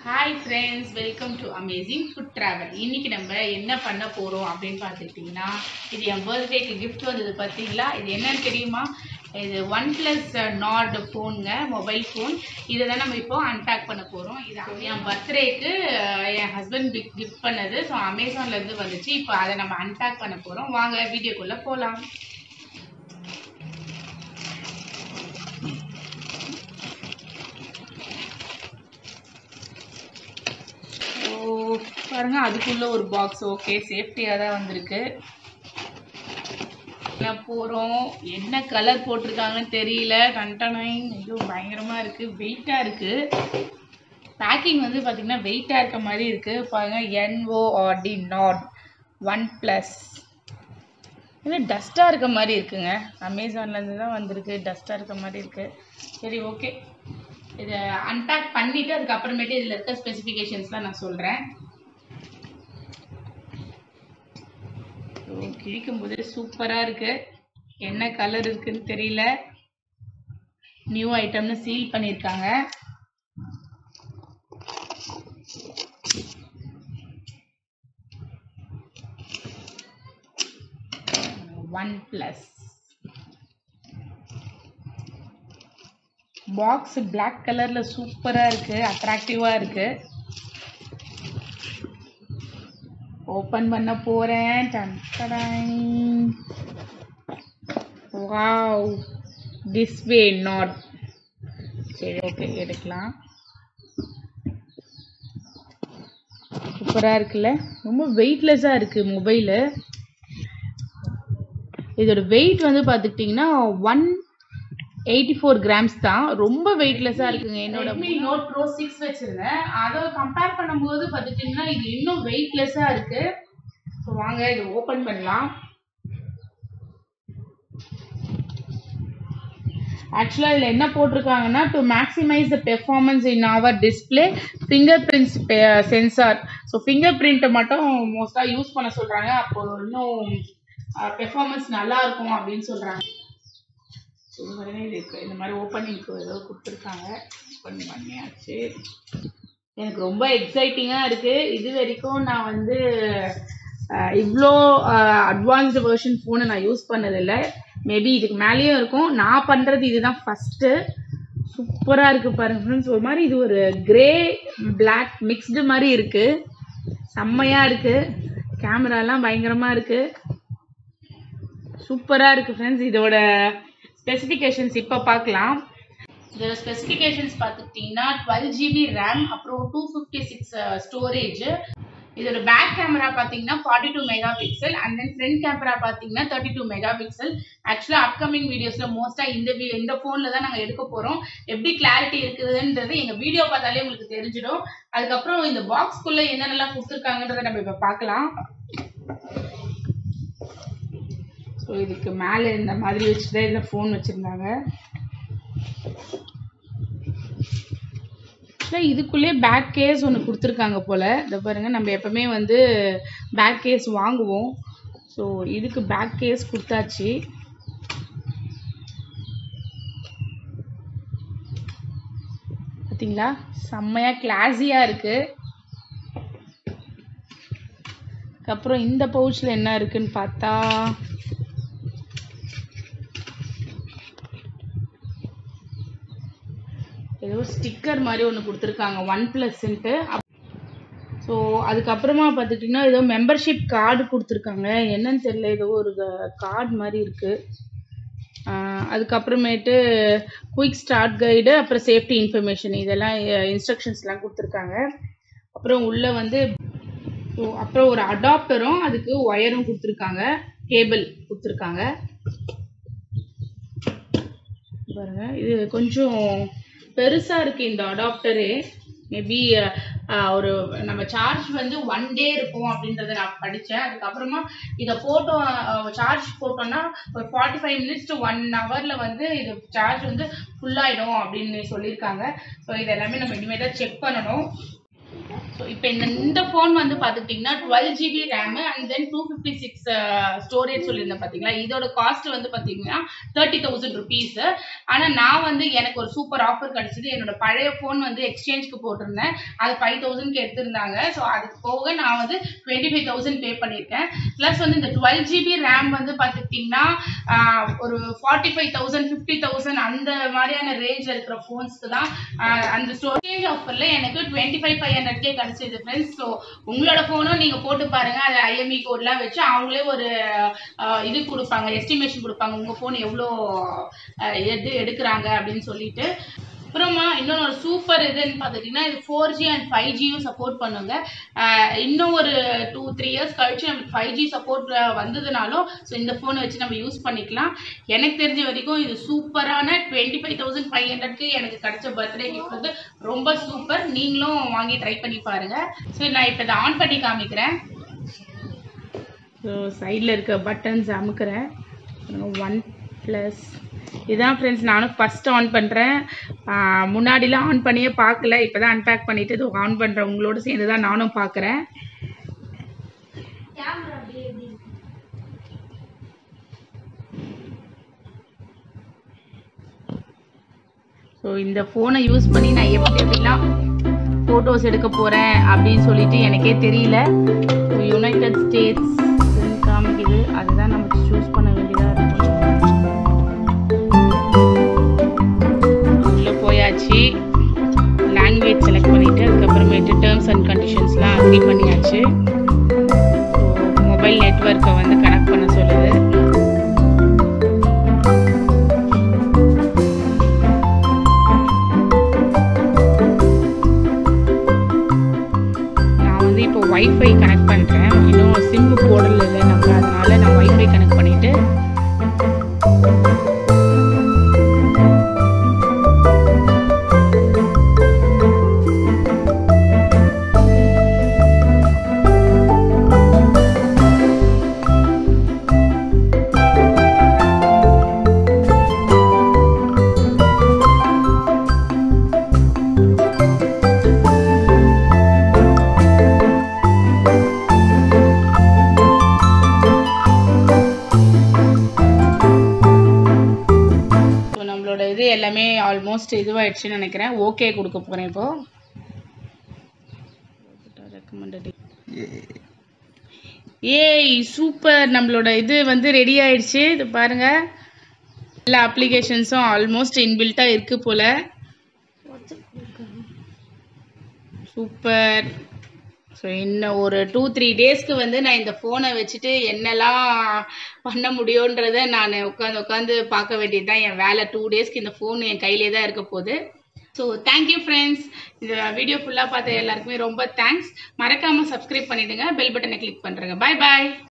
Hi friends welcome to amazing food travel இன்னைக்கு நம்ம என்ன பண்ண போகிறோம் அப்படின்னு பார்த்துக்கிட்டிங்கன்னா இது என் பர்த்டேக்கு கிஃப்ட் வந்தது பார்த்தீங்களா இது என்னன்னு தெரியுமா இது ஒன் ப்ளஸ் நாட் ஃபோனுங்க மொபைல் ஃபோன் இதை தான் நம்ம இப்போ அன்பேக் பண்ண போகிறோம் இது என் பர்த்டேக்கு என் ஹஸ்பண்ட் கிஃப்ட் பண்ணது ஸோ அமேசான்லேருந்து வந்துச்சு இப்போ அதை நம்ம அன்பேக் பண்ண போகிறோம் வாங்க வீடியோக்குள்ளே போகலாம் ஓ பாருங்க அதுக்குள்ள ஒரு பாக்ஸ் ஓகே சேஃப்டியாக தான் வந்திருக்கு என்ன போகிறோம் என்ன கலர் போட்டிருக்காங்கன்னு தெரியல கண்டனைன் ஐயோ பயங்கரமாக இருக்குது வெயிட்டாக இருக்குது பேக்கிங் வந்து பார்த்திங்கன்னா வெயிட்டாக இருக்க மாதிரி இருக்குது பாருங்க என்ஓஆர்டி நாட் ஒன் ப்ளஸ் இது டஸ்ட்டாக இருக்க மாதிரி இருக்குங்க அமேசான்லேருந்து தான் வந்திருக்கு டஸ்ட்டாக இருக்க மாதிரி இருக்குது சரி ஓகே இதை அன்பேக் பண்ணிவிட்டு அதுக்கப்புறமேட்டு இதில் இருக்க ஸ்பெசிஃபிகேஷன்ஸ்லாம் நான் சொல்கிறேன் கிழிக்கும் போதே சூப்பராக இருக்குது என்ன கலர் இருக்குன்னு தெரியல நியூ ஐட்டம்னு சீல் பண்ணியிருக்காங்க ஒன் ப்ளஸ் பாக்ஸ் பிளாக் கலர்ல சூப்பரா இருக்கு அட்ராக்டிவா இருக்கு ஓபன் பண்ண போறேன் டன் டடாய். வாவ் திஸ் வே நாட் சரி ஓகே எடுக்கலாம் சூப்பரா இருக்குல்ல ரொம்ப வெயிட்லெஸ்ஸாக இருக்கு மொபைலு இதோட வெயிட் வந்து பார்த்துக்கிட்டிங்கன்னா ஒன் எயிட்டி ஃபோர் கிராம்ஸ் தான் ரொம்ப வெயிட்லெஸ்ஸாக இருக்குங்க என்னோட நோட் ப்ரோ சிக்ஸ் வச்சுருந்தேன் அதை கம்பேர் பண்ணும்போது பார்த்துட்டிங்கன்னா இது இன்னும் வெயிட்லெஸ்ஸாக இருக்குது ஸோ வாங்க இது ஓப்பன் பண்ணலாம் ஆக்சுவலாக இதில் என்ன போட்டிருக்காங்கன்னா to maximise the performance in our display fingerprints sensor so ஃபிங்கர் பிரிண்ட்டை மட்டும் மோஸ்ட்டாக யூஸ் பண்ண சொல்கிறாங்க அப்போ இன்னும் பெர்ஃபார்மன்ஸ் நல்லா இருக்கும் அப்படின்னு சொல்கிறாங்க இது மாதிரி இது இருக்கு இந்த மாதிரி ஓப்பனிங்க்கு ஏதோ கொடுத்துருக்காங்க ஓப்பன் பண்ணியாச்சு எனக்கு ரொம்ப எக்ஸைட்டிங்காக இருக்குது இது வரைக்கும் நான் வந்து அஹ், இவ்வளோ அட்வான்ஸ்டு வெர்ஷன் ஃபோனை நான் யூஸ் பண்ணதில்லை மேபி இதுக்கு மேலேயும் இருக்கும் நான் பண்ணுறது இதுதான் ஃபஸ்ட்டு சூப்பராக இருக்குது பாருங்க ஃப்ரெண்ட்ஸ் ஒரு மாதிரி இது ஒரு கிரே பிளாக் மிக்ஸ்டு மாதிரி இருக்குது செம்மையாக இருக்குது கேமராலாம் பயங்கரமாக இருக்குது சூப்பராக இருக்குது ஃப்ரெண்ட்ஸ் இதோட ஸ்பெசிஃபிகேஷன்ஸ் இப்போ பார்க்கலாம் இதோட ஸ்பெசிஃபிகேஷன்ஸ் பார்த்துக்கிட்டிங்கன்னா டுவெல் ஜிபி ரேம் அப்புறம் டூ ஃபிஃப்டி சிக்ஸ் ஸ்டோரேஜ் இதோட பேக் கேமரா பார்த்தீங்கன்னா forty two megapixel and then front camera பார்த்தீங்கன்னா தேர்ட்டி டூ மெகா பிக்சல் ஆக்சுவலாக அப்கமிங் வீடியோஸில் மோஸ்ட்டாக இந்த வி இந்த ஃபோனில் தான் நாங்கள் எடுக்க போகிறோம் எப்படி கிளாரிட்டி இருக்குதுன்றது எங்கள் வீடியோ பார்த்தாலே உங்களுக்கு தெரிஞ்சிடும் அதுக்கப்புறம் இந்த பாக்ஸ்க்குள்ளே என்னென்னலாம் கொடுத்துருக்காங்கன்றதை நம்ம இப்போ பார்க்கலாம் ஸோ இதுக்கு மேலே இந்த மாதிரி வச்சு தான் இதில் ஃபோன் வச்சுருந்தாங்க ஆக்சுவலாக இதுக்குள்ளேயே பேக் கேஸ் ஒன்று கொடுத்துருக்காங்க போல் இதை பாருங்கள் நம்ம எப்பவுமே வந்து பேக் கேஸ் வாங்குவோம் ஸோ இதுக்கு பேக் கேஸ் கொடுத்தாச்சு பார்த்தீங்களா செம்மையாக கிளாஸியாக இருக்குது அதுக்கப்புறம் இந்த பவுச்சில் என்ன இருக்குன்னு பார்த்தா ஏதோ ஸ்டிக்கர் மாதிரி ஒன்று கொடுத்துருக்காங்க ஒன் ப்ளஸ்ன்ட்டு ஸோ அதுக்கப்புறமா பார்த்துட்டிங்கன்னா ஏதோ மெம்பர்ஷிப் கார்டு கொடுத்துருக்காங்க என்னன்னு தெரியல ஏதோ ஒரு கார்டு மாதிரி இருக்குது அதுக்கப்புறமேட்டு குயிக் ஸ்டார்ட் கைடு அப்புறம் சேஃப்டி இன்ஃபர்மேஷன் இதெல்லாம் இன்ஸ்ட்ரக்ஷன்ஸ்லாம் கொடுத்துருக்காங்க அப்புறம் உள்ளே வந்து ஸோ அப்புறம் ஒரு அடாப்டரும் அதுக்கு ஒயரும் கொடுத்துருக்காங்க கேபிள் கொடுத்துருக்காங்க பாருங்க இது கொஞ்சம் பெருசாக இருக்குது இந்த அடாப்டரு மேபி ஒரு நம்ம சார்ஜ் வந்து ஒன் டே இருக்கும் அப்படின்றத நான் படித்தேன் அதுக்கப்புறமா இதை போட்டோம் சார்ஜ் போட்டோம்னா ஒரு forty five minutes to one ஹவரில் வந்து இது சார்ஜ் வந்து ஃபுல்லாகிடும் அப்படின்னு சொல்லியிருக்காங்க ஸோ இது எல்லாமே நம்ம இனிமேல் தான் செக் பண்ணணும் ஸோ இப்போ இந்த இந்த ஃபோன் வந்து பார்த்துக்கிட்டிங்கன்னா twelve GB RAM and then two fifty six storage சொல்லியிருந்தேன் பார்த்தீங்களா இதோட காஸ்ட் வந்து பார்த்தீங்கன்னா தேர்ட்டி தௌசண்ட் ருபீஸ் ஆனால் நான் வந்து எனக்கு ஒரு சூப்பர் ஆஃபர் கிடச்சிது என்னோட பழைய ஃபோன் வந்து எக்ஸ்சேஞ்சுக்கு போட்டிருந்தேன் அது ஃபைவ் தௌசண்ட்க்கு எடுத்திருந்தாங்க ஸோ அதுக்கு போக நான் வந்து டுவெண்ட்டி ஃபைவ் தௌசண்ட் பே பண்ணியிருக்கேன் ப்ளஸ் வந்து இந்த டுவெல் ஜிபி ரேம் வந்து பார்த்துக்கிட்டிங்கன்னா ஆஹ், ஒரு forty five thousand fifty thousand அந்த மாதிரியான ரேஞ்சில் இருக்கிற ஃபோன்ஸ்க்கு தான் ஆஹ், அந்த ஸ்டோரேஜ் ஆஃபரில் எனக்கு டுவெண்ட்டி ஃபைவ் ஃபைவ் ஹண்ட்ரட்கே கிடச்சிது ஃப்ரெண்ட்ஸ் ஸோ உங்களோட ஃபோனும் நீங்கள் போட்டு பாருங்க அது ஐஎம்இ கோட்லாம் வச்சு அவங்களே ஒரு ஆஹ், இது கொடுப்பாங்க எஸ்டிமேஷன் கொடுப்பாங்க உங்கள் ஃபோன் எவ்வளோ ஆஹ், எது எடுக்கிறாங்க அப்படின்னு சொல்லிட்டு அப்புறமா இன்னொன்று ஒரு சூப்பர் இதுன்னு பார்த்துட்டிங்கன்னா இது ஃபோர் ஜி அண்ட் ஃபைவ் ஜியும் சப்போர்ட் பண்ணுங்க ஆஹ் இன்னும் ஒரு டூ த்ரீ இயர்ஸ் கழிச்சு நம்மளுக்கு ஃபைவ் ஜி சப்போர்ட் வந்ததுனாலும் ஸோ இந்த ஃபோனை வச்சு நம்ம யூஸ் பண்ணிக்கலாம் எனக்கு தெரிஞ்ச வரைக்கும் இது சூப்பரான டுவெண்ட்டி ஃபைவ் தௌசண்ட் ஃபைவ் ஹண்ட்ரட்க்கு எனக்கு கிடைச்ச பர்த்டே கிஃப்ட் வந்து ரொம்ப சூப்பர் நீங்களும் வாங்கி ட்ரை பண்ணி பாருங்க ஸோ நான் இப்போ இதை ஆன் பண்ணி காமிக்கிறேன் ஸோ சைடில் இருக்க பட்டன்ஸ் அமுக்கிறேன் ஒன் ப்ளஸ் இதான் ஃப்ரெண்ட்ஸ் நானும் ஃபஸ்ட் ஆன் பண்ணுறேன் முன்னாடிலாம் ஆன் பண்ணியே பார்க்கல இப்போ தான் அன்பேக் பண்ணிவிட்டு இது ஆன் பண்ணுறேன் உங்களோட சேர்ந்து தான் நானும் பார்க்குறேன் கேமரா அப்படியே எப்படி இருக்கு? ஸோ இந்த ஃபோனை யூஸ் பண்ணி நான் எப்படி எப்படிலாம் ஃபோட்டோஸ் எடுக்க போகிறேன் அப்படின்னு சொல்லிட்டு எனக்கே தெரியல ஸோ யுனைடெட் ஸ்டேட்ஸ் காமிக்குது அதுதான் நமக்கு சூஸ் பண்ண வேண்டியதாக இருக்கும் உள்ளே போயாச்சு லாங்குவேஜ் செலக்ட் பண்ணிவிட்டு அதுக்கப்புறமேட்டு டேர்ம்ஸ் அண்ட் கண்டிஷன்ஸ்லாம் அக்ரி பண்ணியாச்சு ஸோ மொபைல் நெட்ஒர்க்கை வந்து கனெக்ட் பண்ண சொல்லுது நான் வந்து இப்போ வைஃபை கனெக்ட் பண்ணுறேன் இன்னும் சிம் போடல நம்ம அதனால நான் வைஃபை கனெக்ட் பண்ணிட்டு ஸோ நம்மளோட இது எல்லாமே ஆல்மோஸ்ட் இதுவாயிடுச்சுன்னு நினைக்கிறேன் ஓகே கொடுக்க போகிறேன் இப்போ ரெக்கமெண்டட் ஏய் சூப்பர் நம்மளோட இது வந்து ரெடி ஆயிடுச்சு இது பாருங்க எல்லா அப்ளிகேஷன்ஸும் ஆல்மோஸ்ட் இன்பில்ட்டாக இருக்கு போல வாட்ஸ்அப் கொடுக்காது. சூப்பர் ஸோ இன்னும் ஒரு டூ த்ரீ டேஸ்க்கு வந்து நான் இந்த ஃபோனை வச்சுட்டு என்னெல்லாம் பண்ண முடியுன்றத நான் உட்காந்து உட்காந்து பார்க்க வேண்டியது தான் என் வேலை டூ டேஸ்க்கு இந்த ஃபோன் என் கையிலே தான் இருக்க போகுது ஸோ தேங்க்யூ ஃப்ரெண்ட்ஸ் இந்த வீடியோ ஃபுல்லாக பார்த்த எல்லாருக்குமே ரொம்ப தேங்க்ஸ் மறக்காமல் சப்ஸ்கிரைப் பண்ணிவிடுங்க பெல் பட்டனை கிளிக் பண்ணுறேங்க பாய் பாய்